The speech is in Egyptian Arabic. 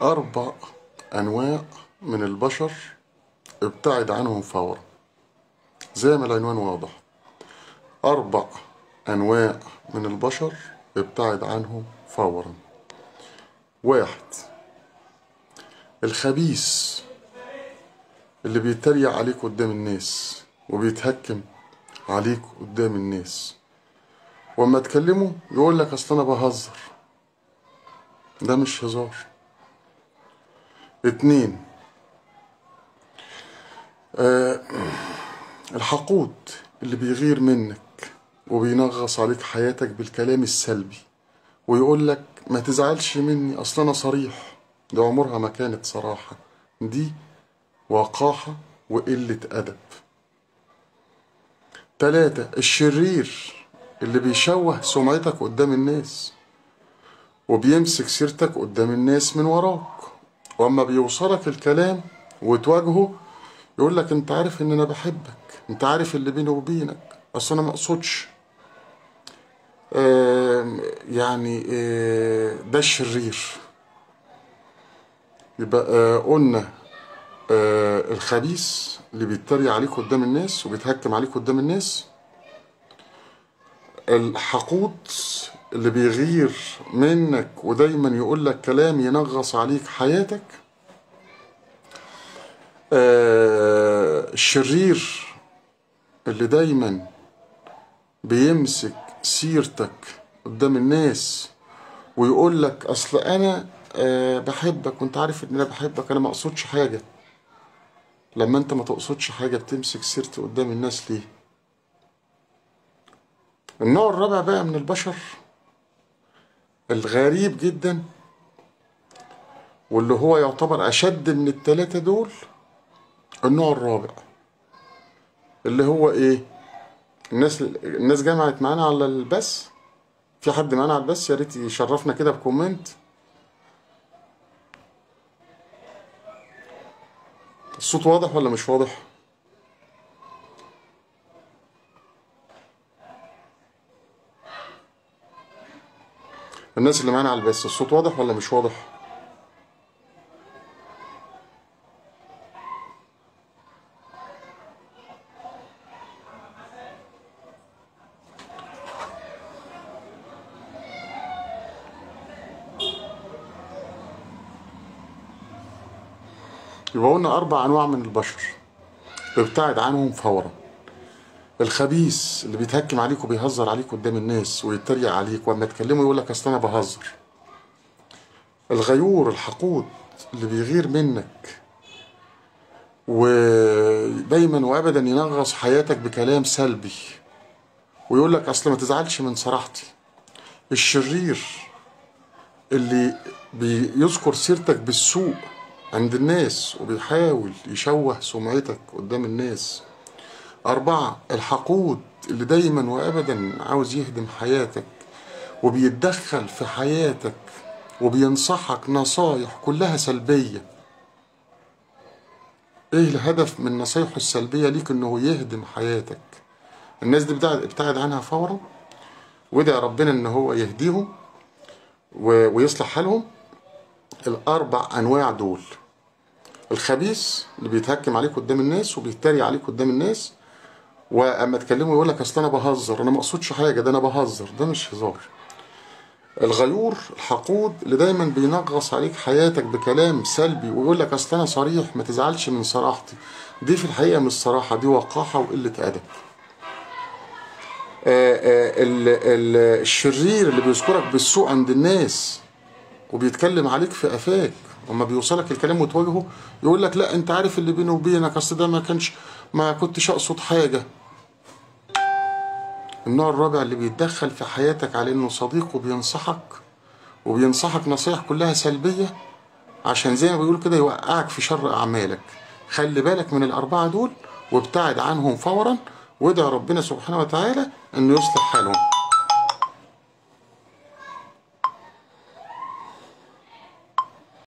أربع أنواع من البشر ابتعد عنهم فورا زي ما العنوان واضح أربع أنواع من البشر ابتعد عنهم فورا واحد الخبيث اللي بيتريق عليك قدام الناس وبيتهكم عليك قدام الناس واما تكلمه يقول لك اصل انا بهزر ده مش هزار اتنين آه الحقود اللي بيغير منك وبينغص عليك حياتك بالكلام السلبي ويقول لك ما تزعلش مني اصل انا صريح ده عمرها ما كانت صراحة دي وقاحة وقلة أدب تلاتة الشرير اللي بيشوه سمعتك قدام الناس وبيمسك سيرتك قدام الناس من وراك واما بيوصلك الكلام وتواجهه يقول لك انت عارف ان انا بحبك انت عارف اللي بيني وبينك اصل انا ما اقصدش آه يعني آه ده الشرير يبقى آه قلنا آه الخبيث اللي بيتريق عليك قدام الناس وبيتهكم عليك قدام الناس الحقود اللي بيغير منك ودايما يقول لك كلام ينغص عليك حياتك آه الشرير اللي دايما بيمسك سيرتك قدام الناس ويقول لك اصل انا أه بحبك وانت عارف ان انا بحبك انا ما اقصدش حاجه لما انت ما تقصدش حاجه بتمسك سيرتي قدام الناس ليه النوع الرابع بقى من البشر الغريب جدا واللي هو يعتبر اشد من التلاتة دول النوع الرابع اللي هو ايه الناس الناس جمعت معانا على البث في حد معانا على البث يا ريت يشرفنا كده بكومنت الصوت واضح ولا مش واضح الناس اللي معانا على البث الصوت واضح ولا مش واضح يبقى قلنا أربع أنواع من البشر ابتعد عنهم فورا الخبيث اللي بيتهكم عليك وبيهزر عليك قدام الناس ويتريق عليك واما تكلمه يقول لك اصل انا بهزر الغيور الحقود اللي بيغير منك ودايما وابدا ينغص حياتك بكلام سلبي ويقول لك اصل ما تزعلش من صراحتي الشرير اللي بيذكر سيرتك بالسوء عند الناس وبيحاول يشوه سمعتك قدام الناس أربعة الحقود اللي دايما وأبدا عاوز يهدم حياتك وبيتدخل في حياتك وبينصحك نصايح كلها سلبية ايه الهدف من نصايحه السلبية ليك انه يهدم حياتك الناس دي ابتعد, ابتعد عنها فورا وادعي ربنا ان هو يهديهم ويصلح حالهم الاربع انواع دول الخبيث اللي بيتهكم عليك قدام الناس وبيتريق عليك قدام الناس واما تكلمه يقول لك اصل انا بهزر انا ما اقصدش حاجه ده انا بهزر ده مش هزار الغيور الحقود اللي دايما بينغص عليك حياتك بكلام سلبي ويقول لك اصل انا صريح ما تزعلش من صراحتي دي في الحقيقه مش صراحه دي وقاحه وقله ادب الشرير اللي بيذكرك بالسوء عند الناس وبيتكلم عليك في قفاك وما بيوصلك الكلام وتواجهه يقول لك لا انت عارف اللي بيني وبينك اصل ده ما كانش ما كنتش اقصد حاجه النوع الرابع اللي بيتدخل في حياتك على انه صديق وبينصحك وبينصحك نصايح كلها سلبيه عشان زي ما بيقول كده يوقعك في شر اعمالك خلي بالك من الاربعه دول وابتعد عنهم فورا وادعي ربنا سبحانه وتعالى انه يصلح حالهم